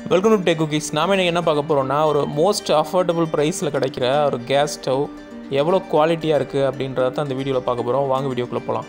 welcome to tech cookies நாம இன்னைக்கு என்ன பார்க்க போகிறோம்னா ஒரு மோஸ்ட் அஃபோர்டபுள் ப்ரைஸில் கிடைக்கிற ஒரு கேஸ் ஸ்டவ் எவ்வளோ குவாலிட்டியாக இருக்குது அப்படின்றத தான் இந்த வீடியோவில் பார்க்க போகிறோம் வாங்க வீடியோக்குள்ளே போகலாம்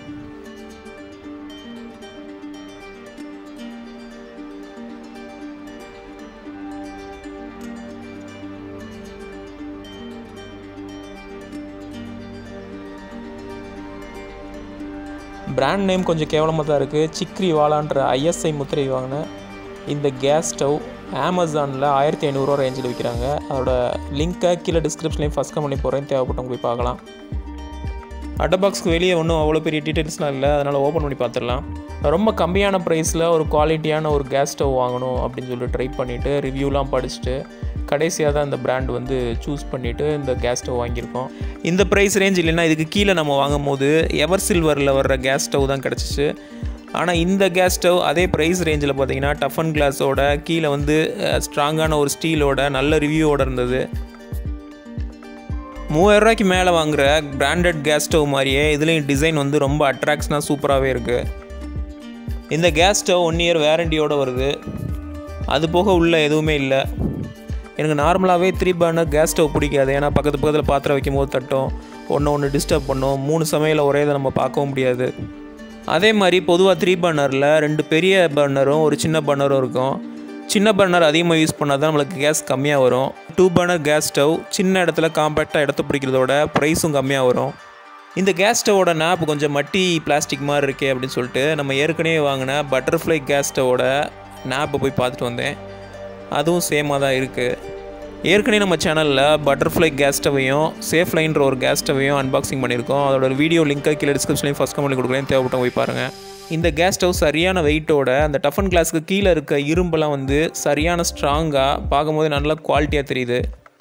பிராண்ட் நேம் கொஞ்சம் கேவலமாக தான் இருக்குது சிக்ரி வாலான்ற ஐஎஸ்ஐ முத்திரை வாங்கின இந்த கேஸ் ஸ்டவ் அமேசானில் ஆயிரத்தி ஐநூறுரூவா ரேஞ்சில் விற்கிறாங்க அதோட லிங்க்கை கீழே டிஸ்கிரிப்ஷன்லேயும் ஃபஸ்ட் கம்பெனி போகிறேன் தேவைப்பட்டவங்க போய் பார்க்கலாம் அட்டை பாக்ஸ்க்கு வெளியே ஒன்றும் அவ்வளோ பெரிய டீட்டெயில்ஸ்லாம் இல்லை அதனால் ஓப்பன் பண்ணி பார்த்துடலாம் ரொம்ப கம்மியான ப்ரைஸில் ஒரு குவாலிட்டியான ஒரு கேஸ் ஸ்டவ் வாங்கணும் அப்படின்னு சொல்லி ட்ரை பண்ணிவிட்டு ரிவ்யூலாம் படிச்சுட்டு கடைசியாக தான் இந்த பிராண்ட் வந்து சூஸ் பண்ணிவிட்டு இந்த கேஸ் ஸ்டவ் வாங்கியிருக்கோம் இந்த ப்ரைஸ் ரேஞ்ச் இல்லைன்னா இதுக்கு கீழே நம்ம வாங்கும் போது எவர் சில்வரில் வர்ற கேஸ் ஸ்டவ் தான் கிடச்சிச்சு ஆனால் இந்த கேஸ் ஸ்டவ் அதே ப்ரைஸ் ரேஞ்சில் பார்த்தீங்கன்னா டஃப் அண்ட் கிளாஸோட கீழே வந்து ஸ்ட்ராங்கான ஒரு ஸ்டீலோட நல்ல ரிவ்யூவோட இருந்தது மூவாயிரரூவாய்க்கு மேலே வாங்குகிற பிராண்டட் கேஸ் ஸ்டவ் மாதிரியே இதுலேயும் டிசைன் வந்து ரொம்ப அட்ராக்ஷனாக சூப்பராகவே இருக்குது இந்த கேஸ் ஸ்டவ் ஒன் இயர் வேரண்டியோடு வருது அது போக உள்ள எதுவுமே இல்லை எனக்கு நார்மலாகவே த்ரீ பர்னர் கேஸ் ஸ்டவ் பிடிக்காது ஏன்னா பக்கத்து பக்கத்தில் பாத்திரம் வைக்கும் போது தட்டும் ஒன்று ஒன்று டிஸ்டர்ப் பண்ணும் மூணு சமையலை ஒரே இதை நம்ம பார்க்கவும் முடியாது அதே மாதிரி பொதுவாக த்ரீ பர்னரில் ரெண்டு பெரிய பர்னரும் ஒரு சின்ன பர்னரும் இருக்கும் சின்ன பர்னர் அதிகமாக யூஸ் பண்ணால் தான் நம்மளுக்கு கேஸ் கம்மியாக வரும் டூ பர்னர் கேஸ் ஸ்டவ் சின்ன இடத்துல காம்பேக்டாக இடத்த பிடிக்கிறதோட ப்ரைஸும் கம்மியாக வரும் இந்த கேஸ் ஸ்டவோட நாப் கொஞ்சம் மட்டி பிளாஸ்டிக் மாதிரி இருக்கே அப்படின்னு சொல்லிட்டு நம்ம ஏற்கனவே வாங்கின பட்டர்ஃப்ளை கேஸ் ஸ்டவோட நாப்பை போய் பார்த்துட்டு வந்தேன் அதுவும் சேமாக தான் இருக்குது ஏற்கனவே நம்ம சேனலில் பட்டர்ஃப்ளை கேஸ் ஸ்டவையும் சேஃப் லைன்ற ஒரு கேஸ் ஸ்டவையும் அன்பாக்சிங் பண்ணியிருக்கோம் அதோட வீடியோ லிங்க்கை கீழே டிஸ்கிரிப்ஷன்லையும் ஃபஸ்ட் கமெண்ட் கொடுக்குறேன் தேவைப்பட்ட போய் பாருங்கள் இந்த கேஸ் ஸ்டவ் சரியான வெயிட்டோட அந்த டஃபன் கிளாஸ்க்கு கீழே இருக்க இரும்பெல்லாம் வந்து சரியான ஸ்ட்ராங்காக பார்க்கும்போது நல்லா குவாலிட்டியாக தெரியுது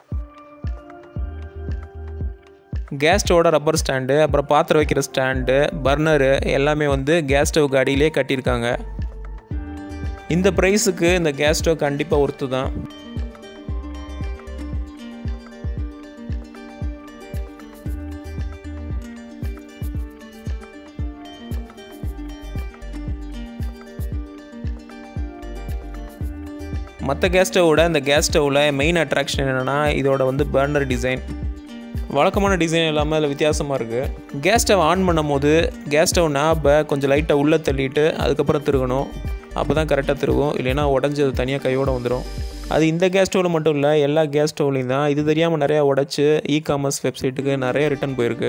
கேஸ் ஸ்டவோட ரப்பர் ஸ்டாண்டு அப்புறம் பாத்திரம் வைக்கிற ஸ்டாண்டு பர்னரு எல்லாமே வந்து கேஸ் ஸ்டவ்க்கு அடியிலே கட்டியிருக்காங்க இந்த ப்ரைஸுக்கு இந்த கேஸ் ஸ்டவ் கண்டிப்பாக ஒர்த்து தான் மற்ற கேஸ் ஸ்டவோட இந்த கேஸ் ஸ்டவ்வில் மெயின் அட்ராக்ஷன் என்னென்னா இதோட வந்து பர்னர் டிசைன் வழக்கமான டிசைன் இல்லாமல் அதில் வித்தியாசமாக இருக்குது கேஸ் ஸ்டவ் ஆன் பண்ணும் போது கேஸ் ஸ்டவ் நாப்பை கொஞ்சம் லைட்டாக உள்ளே தள்ளிட்டு அதுக்கப்புறம் திருகணும் அப்போ தான் கரெக்டாக திருகும் இல்லைன்னா உடஞ்சி அது தனியாக கையோடு வந்துடும் அது இந்த கேஸ் ஸ்டவ்வில் மட்டும் இல்லை எல்லா கேஸ் ஸ்டவ்லையும் தான் இது தெரியாமல் நிறையா உடச்சி இ காமர்ஸ் வெப்சைட்டுக்கு நிறைய ரிட்டர்ன் போயிருக்கு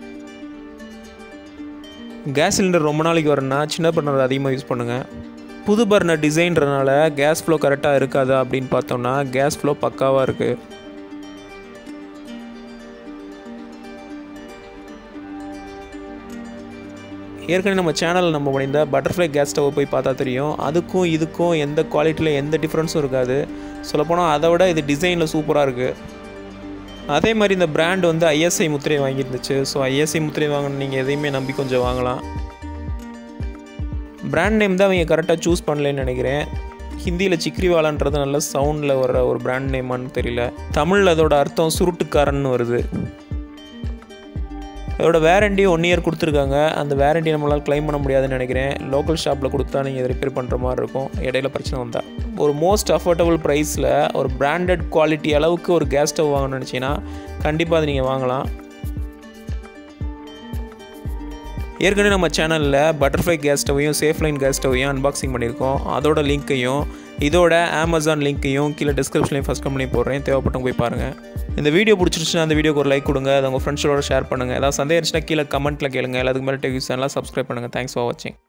கேஸ் சிலிண்டர் ரொம்ப நாளைக்கு வரணும்னா சின்ன பர்னர் அதிகமாக யூஸ் பண்ணுங்கள் புது பர்னர் டிசைன்றனால கேஸ் ஃப்ளோ கரெக்டாக இருக்காதா அப்படின்னு பார்த்தோம்னா கேஸ் ஃப்ளோ பக்காவாக இருக்குது ஏற்கனவே நம்ம சேனலில் நம்ம பண்ணியிருந்த பட்டர்ஃப்ளை கேஸ் ஸ்டவ்வை போய் பார்த்தா தெரியும் அதுக்கும் இதுக்கும் எந்த குவாலிட்டியில் எந்த டிஃப்ரென்ஸும் இருக்காது சொல்லப்போனால் அதை விட இது டிசைனில் சூப்பராக இருக்குது அதே மாதிரி இந்த பிராண்ட் வந்து ஐஎஸ்ஐ முத்திரை வாங்கியிருந்துச்சு ஸோ ஐஎஸ்ஐ முத்திரை வாங்கணும் நீங்கள் எதையுமே நம்பி கொஞ்சம் வாங்கலாம் பிராண்ட் நேம் தான் அவங்க கரெக்டாக சூஸ் பண்ணலன்னு நினைக்கிறேன் ஹிந்தியில் சிக்ரிவாலான்றது நல்ல சவுண்டில் வர்ற ஒரு பிராண்ட் நேமான்னு தெரியல தமிழில் அதோட அர்த்தம் சுருட்டுக்காரன்னு வருது இதோட வேரண்டி ஒன் இயர் கொடுத்துருக்காங்க அந்த வேரண்டி நம்மளால் க்ளைம் பண்ண முடியாதுன்னு நினைக்கிறேன் லோக்கல் ஷாப்பில் கொடுத்தா நீங்கள் இதை ரிப்பேர் பண்ணுற மாதிரி இருக்கும் இடையில பிரச்சனை வந்தால் ஒரு மோஸ்ட் அஃபோர்டபுள் ப்ரைஸில் ஒரு பிராண்டட் குவாலிட்டி அளவுக்கு ஒரு கேஸ் ஸ்டவ் வாங்கணும்னு நினச்சிங்கன்னா கண்டிப்பாக அதை நீங்கள் வாங்கலாம் ஏற்கனவே நம்ம சேனலில் பட்டர்ஃப்ளை கேஸ் ஸ்டவையும் சேஃப் லைன் கேஸ் ஸ்டவையும் அன்பாக்சிங் பண்ணியிருக்கோம் அதோட லிங்க்கையும் இதோட அமேசான் லிங்க்கையும் கீழே டிஸ்கிரிப்ஷன்லையும் ஃபஸ்ட் கம்பெனி போடுறேன் தேவைப்பட்டவங்க போய் பாருங்கள் இந்த வீடியோ பிடிச்சிருச்சுன்னா அந்த வீடியோக்கு ஒரு லைக் கொடுங்க அதை உங்கள் ஃப்ரெண்ட்ஸோட ஷேர் பண்ணுங்கள் ஏதாவது சந்தேகம் இருந்துச்சுன்னா கீழே கமெண்ட்டில் கேளுங்க எல்லாத்துக்கு மேலே டெக் சேனலாக சப்ஸ்கிரைப் பண்ணுங்கள் தேங்க்ஸ் ஃபார் வாட்சிங்